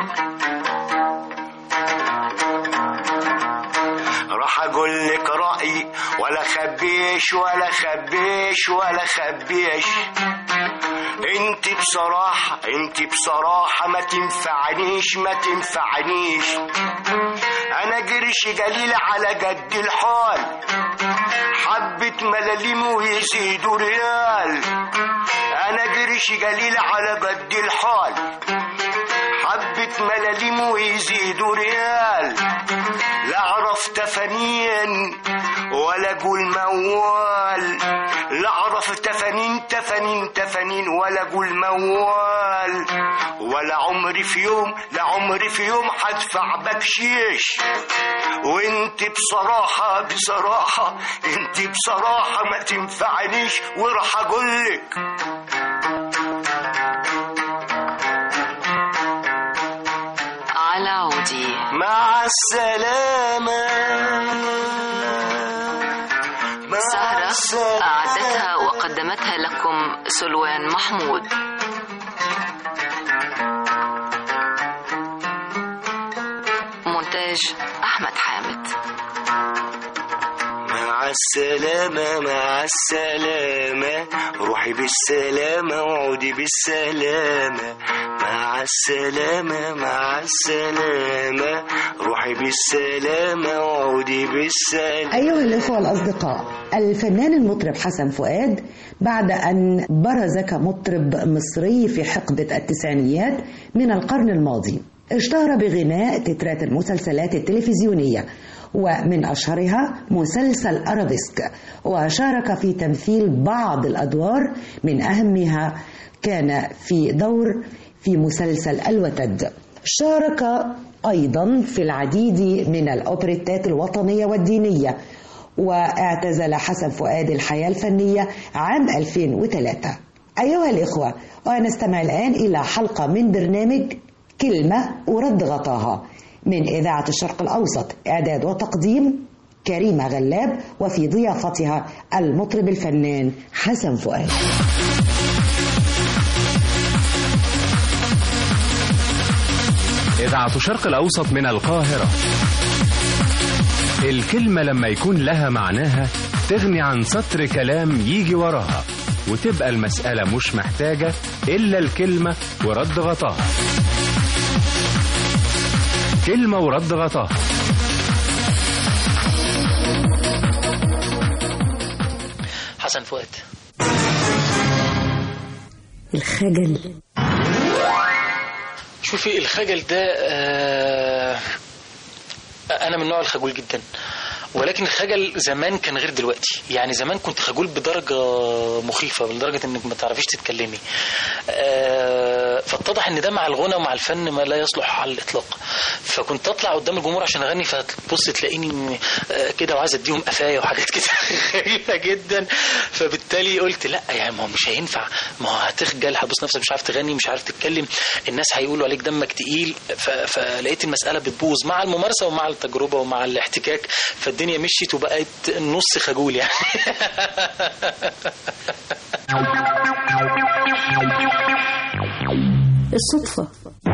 راح اقول لك رايي ولا خبيش ولا خبيش ولا خبيش انت بصراحة انت بصراحة ما تنفعنيش ما تنفعنيش انا قرش قليل على قد الحال حبة ملاليم ويزيدوا ريال انا قرش قليل على قد الحال حبة ملاليم ويزيدوا ريال لا اعرف تفانين ولا اقول موال لا اعرف تفانين تفانين تفانين ولا اقول موال ولا عمري في يوم لا عمري في يوم هدفع بكشيش وانت بصراحة بصراحة انت بصراحة ما تنفعنيش وراح اقولك على عودي مع السلامة مع سهرة السلامة. أعدتها وقدمتها لكم سلوان محمود مونتاج أحمد حامد مع السلامة مع السلامة روحي بالسلامة وعودي بالسلامة مع السلامة مع السلامة روحي بالسلامة وعودي بالسلامة أيها الإخوة الأصدقاء الفنان المطرب حسن فؤاد بعد أن برز كمطرب مصري في حقبة التسعينيات من القرن الماضي اشتهر بغناء تترات المسلسلات التلفزيونية ومن أشهرها مسلسل أرابيسك وشارك في تمثيل بعض الأدوار من أهمها كان في دور في مسلسل الوتد شارك أيضا في العديد من الأوبريتات الوطنية والدينية واعتزل حسن فؤاد الحياة الفنية عام 2003 أيها الإخوة ونستمع الآن إلى حلقة من برنامج كلمة ورد غطاها من إذاعة الشرق الأوسط إعداد وتقديم كريمة غلاب وفي ضيافتها المطرب الفنان حسن فؤاد إذاعة شرق الأوسط من القاهرة الكلمة لما يكون لها معناها تغني عن سطر كلام يجي وراها وتبقى المسألة مش محتاجة إلا الكلمة ورد غطاها كلمة ورد غطاها حسن فؤاد الخجل شوفي الخجل ده آه انا من النوع الخجول جدا ولكن الخجل زمان كان غير دلوقتي يعني زمان كنت خجول بدرجة مخيفة لدرجة انك ما تعرفيش تتكلمي آه، فاتضح ان ده مع الغنى ومع الفن ما لا يصلح على الاطلاق فكنت اطلع قدام الجمهور عشان اغني فتبص تلاقيني آه، كده وعايز اديهم قفايا وحاجات كده غريبة جدا فبالتالي قلت لا يعني ما هو مش هينفع ما هو هتخجل هتبص نفسك مش عارف تغني مش عارف تتكلم الناس هيقولوا عليك دمك تقيل ف- فلقيت المسألة بتبوظ مع الممارسة ومع التجربة ومع الاحتكاك فالدنيا مشيت وبقيت نص خجول يعني الصدفة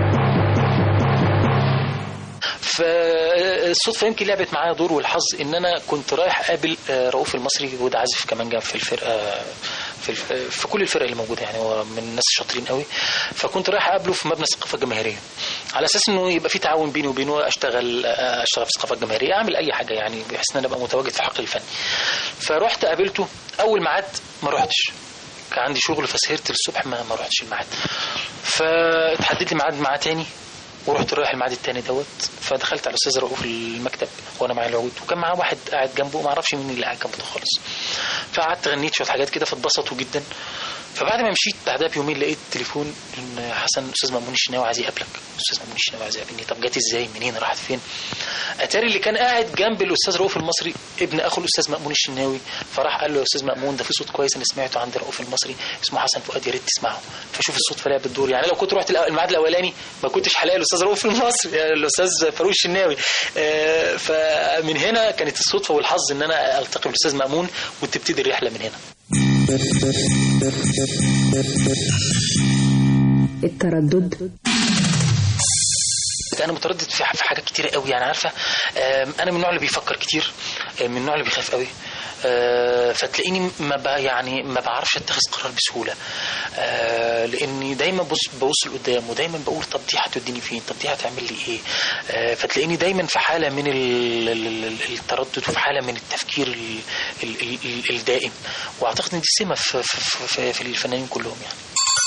فالصدفة يمكن لعبت معايا دور والحظ ان انا كنت رايح اقابل آه، رؤوف المصري وده عازف كمانجا في الفرقة في, الف... في كل الفرق اللي موجوده يعني هو من الناس الشاطرين قوي فكنت رايح اقابله في مبنى الثقافه الجماهيريه على اساس انه يبقى في تعاون بيني وبينه اشتغل آه، اشتغل في الثقافه الجماهيريه اعمل اي حاجه يعني بحيث ان انا ابقى متواجد في الحقل الفني فرحت قابلته اول ميعاد ما رحتش كان عندي شغل فسهرت الصبح ما ما رحتش الميعاد فاتحدد لي ميعاد معاه تاني ورحت رايح الميعاد التاني دوت فدخلت على الاستاذ رؤوف المكتب وانا معايا العود وكان معاه واحد قاعد جنبه ما اعرفش مين اللي قاعد جنبه ده خالص فقعدت غنيت شويه حاجات كده فاتبسطوا جدا فبعد ما مشيت بعدها بيومين لقيت تليفون ان حسن استاذ مأمون الشناوي عايز يقابلك استاذ مأمون الشناوي عايز يقابلني طب جت ازاي منين راحت فين اتاري اللي كان قاعد جنب الاستاذ رؤوف المصري ابن اخو الاستاذ مأمون الشناوي فراح قال له يا استاذ مأمون ده في صوت كويس انا سمعته عند رؤوف المصري اسمه حسن فؤاد يا ريت تسمعه فشوف الصدفه لعبت بتدور يعني لو كنت رحت الأ- الميعاد الاولاني ما كنتش هلاقي الاستاذ رؤوف المصري يعني الاستاذ فاروق الشناوي آه، فمن هنا كانت الصدفه والحظ ان انا التقي بالاستاذ مأمون وتبتدي الرحله من هنا التردد انا متردد في في حاجات كتيره قوي يعني عارفه آم، انا من النوع اللي بيفكر كتير آم، من النوع اللي بيخاف قوي آه، فتلاقيني ما ب- يعني ما بعرفش اتخذ قرار بسهوله آه، لاني دايما بص ببص لقدام ودايما بقول طب دي هتوديني فين طب دي هتعمل لي ايه آه، فتلاقيني دايما في حاله من ال- ال- ال- التردد وفي حاله من التفكير ال- ال- ال- ال- الدائم واعتقد ان دي سمه في, في, في, في الفنانين كلهم يعني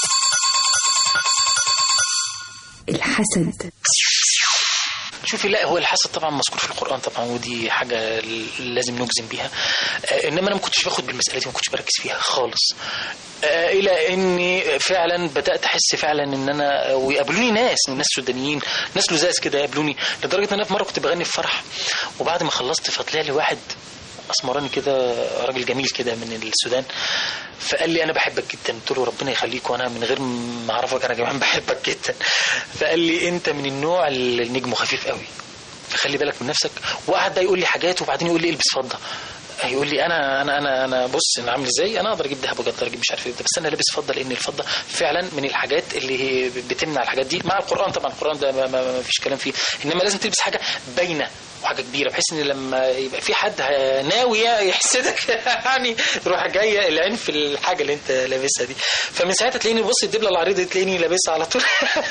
الحسد شوفي لا هو الحسد طبعا مذكور في القران طبعا ودي حاجه لازم نجزم بيها آه، انما انا ما كنتش باخد بالمساله دي ما كنتش بركز فيها خالص آه، الى اني فعلا بدات احس فعلا ان انا ويقابلوني ناس ناس سودانيين ناس لزاز كده يقابلوني لدرجه ان انا في مره كنت بغني في فرح وبعد ما خلصت فطلع لي واحد اسمراني كده راجل جميل كده من السودان فقال لي انا بحبك جدا قلت له ربنا يخليك وانا من غير ما اعرفك انا كمان بحبك جدا فقال لي انت من النوع اللي نجمه خفيف قوي فخلي بالك من نفسك وقعد بقى يقول لي حاجات وبعدين يقول لي البس فضه يقول لي انا انا انا انا بص انا عامل ازاي انا اقدر اجيب ذهب واقدر اجيب مش عارف ايه ده، بس انا لابس فضه لان الفضه فعلا من الحاجات اللي هي بتمنع الحاجات دي مع القران طبعا القران ده ما, ما, ما فيش كلام فيه انما لازم تلبس حاجه باينه وحاجه كبيره بحيث ان لما يبقى في حد ناوي يحسدك يعني تروح جايه العين في الحاجه اللي انت لابسها دي فمن ساعتها تلاقيني بص الدبله العريضه دي تلاقيني لابسها على طول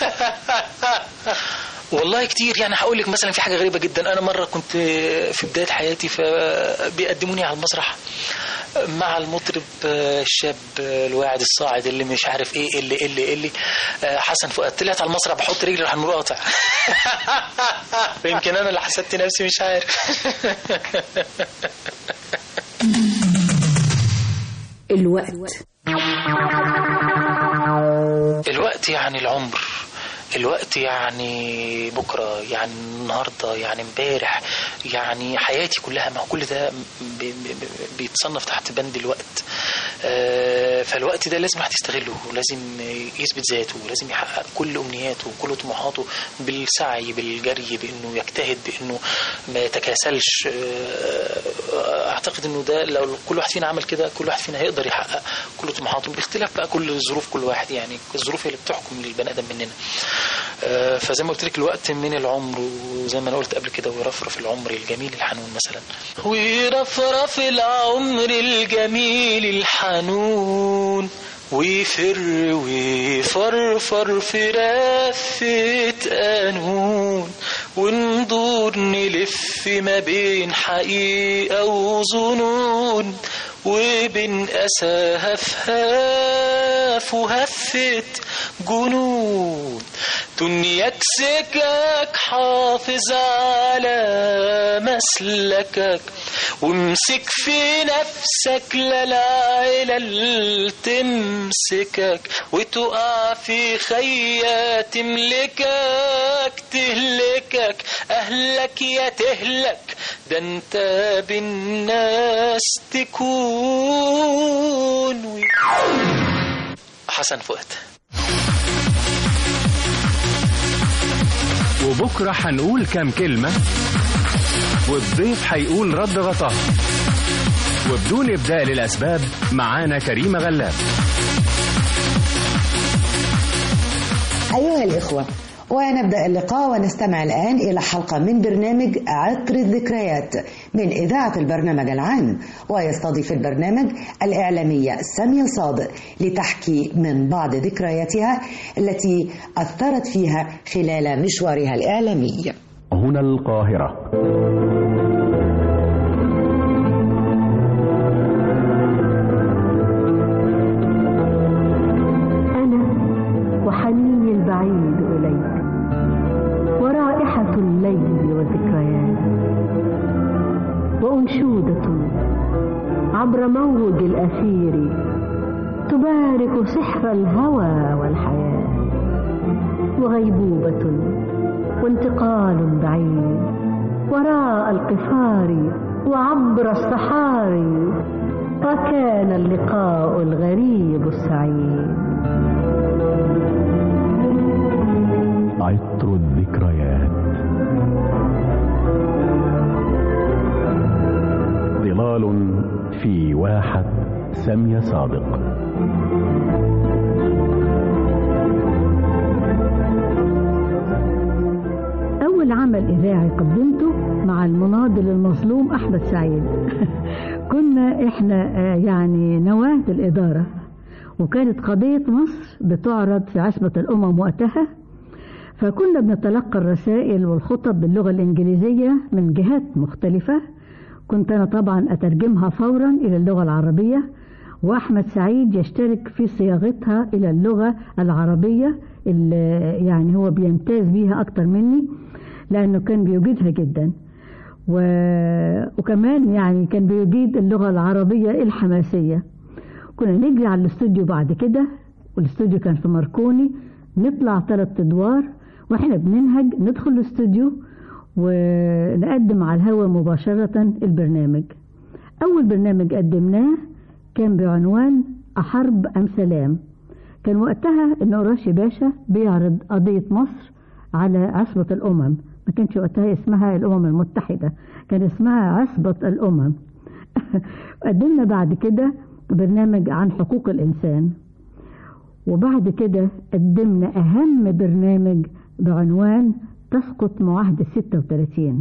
والله كتير يعني هقول لك مثلا في حاجه غريبه جدا انا مره كنت في بدايه حياتي فبيقدموني على المسرح مع المطرب الشاب الواعد الصاعد اللي مش عارف ايه اللي اللي اللي حسن فؤاد طلعت على المسرح بحط رجلي راح النور قاطع يمكن انا اللي حسدت نفسي مش عارف الوقت الوقت يعني العمر الوقت يعني بكرة يعني النهاردة يعني امبارح يعني حياتي كلها ما هو كل ده بي- بي- بيتصنف تحت بند الوقت آه، فالوقت ده لازم الواحد يستغله ولازم يثبت ذاته ولازم يحقق كل امنياته وكل طموحاته بالسعي بالجري بانه يجتهد بانه ما يتكاسلش آه، اعتقد انه ده لو كل واحد فينا عمل كده كل واحد فينا هيقدر يحقق كل طموحاته باختلاف بقى كل ظروف كل واحد يعني الظروف هي اللي بتحكم للبني ادم مننا آه، فزي ما قلت لك الوقت من العمر وزي ما انا قلت قبل كده ويرفرف العمر الجميل الحنون مثلا ويرفرف العمر الجميل الحنون ويفر ويفرفر في رفة قانون وندور نلف ما بين حقيقة وظنون وبين أساها في هاف وهفة جنون دنياك سكك حافظ على مسلكك وامسك في نفسك لا العلل تمسكك وتقع في خيا تملكك تهلكك أهلك يا تهلك ده انت بالناس تكون حسن فؤاد وبكرة هنقول كام كلمة والضيف هيقول رد غطاء وبدون إبداء للأسباب معانا كريمة غلاب أيها الإخوة ونبدأ اللقاء ونستمع الآن إلى حلقة من برنامج عطر الذكريات من إذاعة البرنامج العام ويستضيف البرنامج الإعلامية سامية صادق لتحكي من بعض ذكرياتها التي أثرت فيها خلال مشوارها الإعلامي هنا القاهرة أنا وحنيني البعيد إليك ورائحة الليل وذكريات وأنشودة عبر موج الأثير تبارك سحر الهوى والحياة وغيبوبة وانتقال بعيد وراء القفار وعبر الصحاري وكان اللقاء الغريب السعيد عطر الذكريات ظلال في واحة سامية صادق أول عمل إذاعي قدمته مع المناضل المظلوم أحمد سعيد كنا إحنا آه، يعني نواة الإدارة وكانت قضية مصر بتعرض في عصبة الأمم وقتها فكنا بنتلقى الرسائل والخطب باللغة الإنجليزية من جهات مختلفة كنت أنا طبعا أترجمها فورا إلى اللغة العربية وأحمد سعيد يشترك في صياغتها إلى اللغة العربية اللي يعني هو بيمتاز بيها أكتر مني لأنه كان بيجيدها جدا و... وكمان يعني كان بيجيد اللغة العربية الحماسية كنا نجري على الاستوديو بعد كده والاستوديو كان في ماركوني نطلع ثلاث ادوار واحنا بننهج ندخل الاستوديو ونقدم على الهواء مباشرة البرنامج أول برنامج قدمناه كان بعنوان أحرب أم سلام كان وقتها إن قراشي باشا بيعرض قضية مصر على عصبة الأمم ما كانش وقتها اسمها الأمم المتحدة كان اسمها عصبة الأمم قدمنا بعد كده برنامج عن حقوق الإنسان وبعد كده قدمنا أهم برنامج بعنوان تسقط معاهدة 36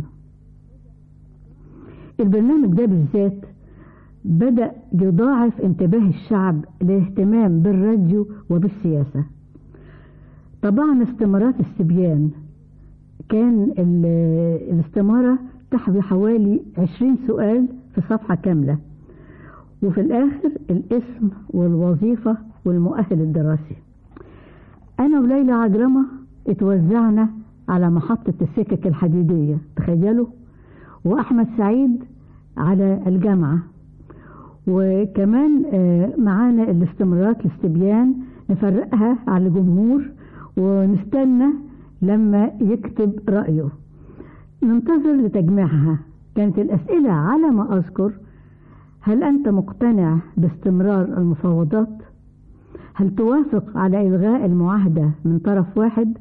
البرنامج ده بالذات بدأ يضاعف انتباه الشعب للاهتمام بالراديو وبالسياسة طبعا استمارات السبيان كان ال- الاستمارة تحوي حوالي 20 سؤال في صفحة كاملة وفي الآخر الاسم والوظيفة والمؤهل الدراسي أنا وليلى عجرمة اتوزعنا على محطة السكك الحديدية تخيلوا وأحمد سعيد على الجامعة وكمان آه، معانا الاستمرارات الاستبيان نفرقها على الجمهور ونستنى لما يكتب رأيه ننتظر لتجميعها كانت الأسئلة على ما أذكر هل أنت مقتنع باستمرار المفاوضات؟ هل توافق على إلغاء المعاهدة من طرف واحد؟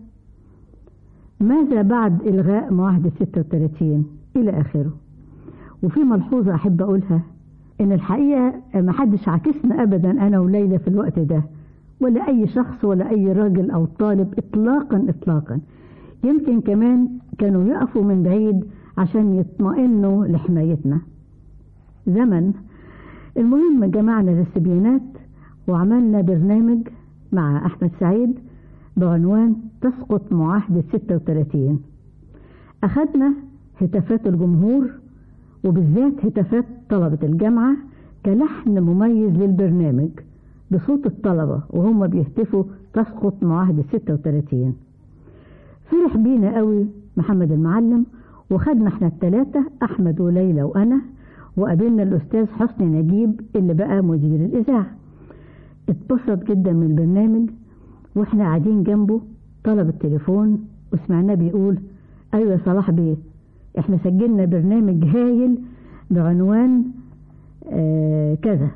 ماذا بعد إلغاء معاهدة 36 إلى آخره وفي ملحوظة أحب أقولها إن الحقيقة ما حدش عاكسنا أبدا أنا وليلى في الوقت ده ولا أي شخص ولا أي راجل أو طالب إطلاقا إطلاقا يمكن كمان كانوا يقفوا من بعيد عشان يطمئنوا لحمايتنا زمن المهم جمعنا الاستبيانات وعملنا برنامج مع أحمد سعيد بعنوان تسقط معاهدة 36 أخذنا هتافات الجمهور وبالذات هتافات طلبة الجامعة كلحن مميز للبرنامج بصوت الطلبة وهم بيهتفوا تسقط معاهدة 36 فرح بينا قوي محمد المعلم وخدنا احنا التلاتة أحمد وليلى وأنا وقابلنا الأستاذ حسني نجيب اللي بقى مدير الإذاعة اتبسط جدا من البرنامج واحنا قاعدين جنبه طلب التليفون وسمعناه بيقول ايوه يا صلاح بيه احنا سجلنا برنامج هايل بعنوان آه كذا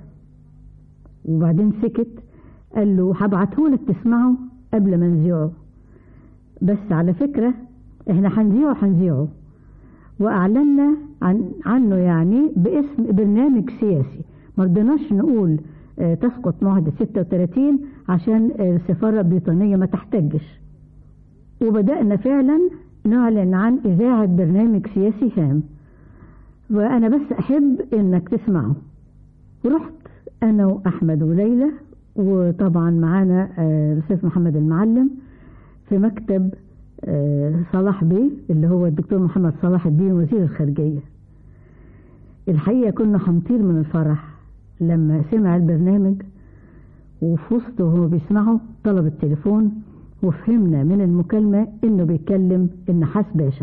وبعدين سكت قال له هبعتهولك تسمعه قبل ما نذيعه بس على فكرة احنا هنذيعه هنذيعه واعلنا عن عنه يعني باسم برنامج سياسي مرضناش نقول آه، تسقط معاهدة 36 عشان آه، السفارة البريطانية ما تحتجش وبدأنا فعلا نعلن عن إذاعة برنامج سياسي هام وأنا بس أحب إنك تسمعه ورحت أنا وأحمد وليلى وطبعا معانا آه، الأستاذ محمد المعلم في مكتب آه، صلاح بيه اللي هو الدكتور محمد صلاح الدين وزير الخارجية الحقيقة كنا هنطير من الفرح لما سمع البرنامج وفي وسطه وهو بيسمعه طلب التليفون وفهمنا من المكالمة انه بيتكلم النحاس باشا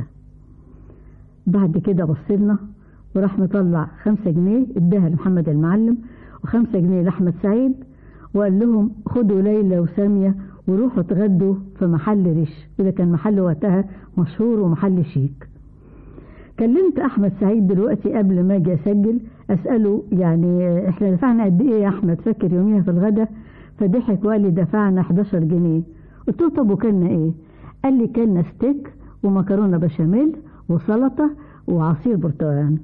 بعد كده بصلنا وراح مطلع خمسة جنيه اداها لمحمد المعلم وخمسة جنيه لأحمد سعيد وقال لهم خدوا ليلى وسامية وروحوا اتغدوا في محل ريش وده كان محل وقتها مشهور ومحل شيك كلمت احمد سعيد دلوقتي قبل ما اجي اسجل اساله يعني احنا دفعنا قد ايه يا احمد فاكر يوميها في الغدا فضحك وقال لي دفعنا 11 جنيه قلت له طب وكلنا ايه قال لي كلنا ستيك ومكرونه بشاميل وسلطه وعصير برتقال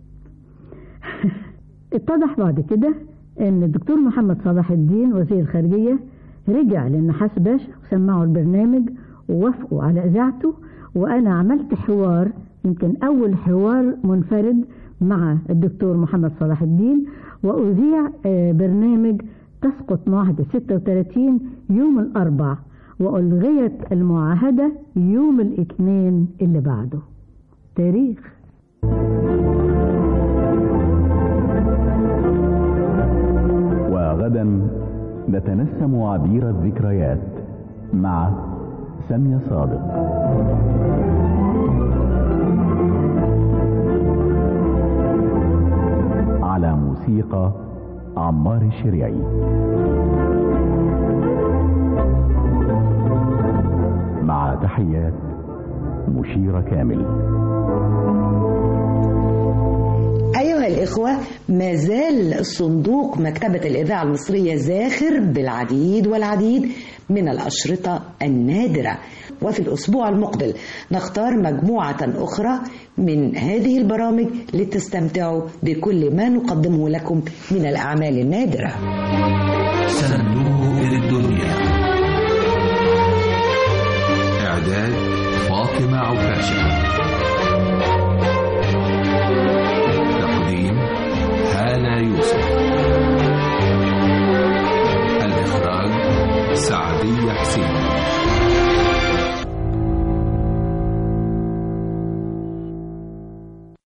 اتضح بعد كده ان الدكتور محمد صلاح الدين وزير الخارجيه رجع للنحاس باشا وسمعوا البرنامج ووافقوا على اذاعته وانا عملت حوار يمكن اول حوار منفرد مع الدكتور محمد صلاح الدين واذيع آه، برنامج تسقط معاهده 36 يوم الاربع والغيت المعاهده يوم الاثنين اللي بعده تاريخ وغدا نتنسم عبير الذكريات مع سامية صادق على موسيقى عمار الشريعي مع تحيات مشيرة كامل أيها الإخوة ما زال صندوق مكتبة الإذاعة المصرية زاخر بالعديد والعديد من الأشرطة النادرة وفي الأسبوع المقبل نختار مجموعة أخرى من هذه البرامج لتستمتعوا بكل ما نقدمه لكم من الأعمال النادرة صندوق الدنيا إعداد فاطمة عكاشة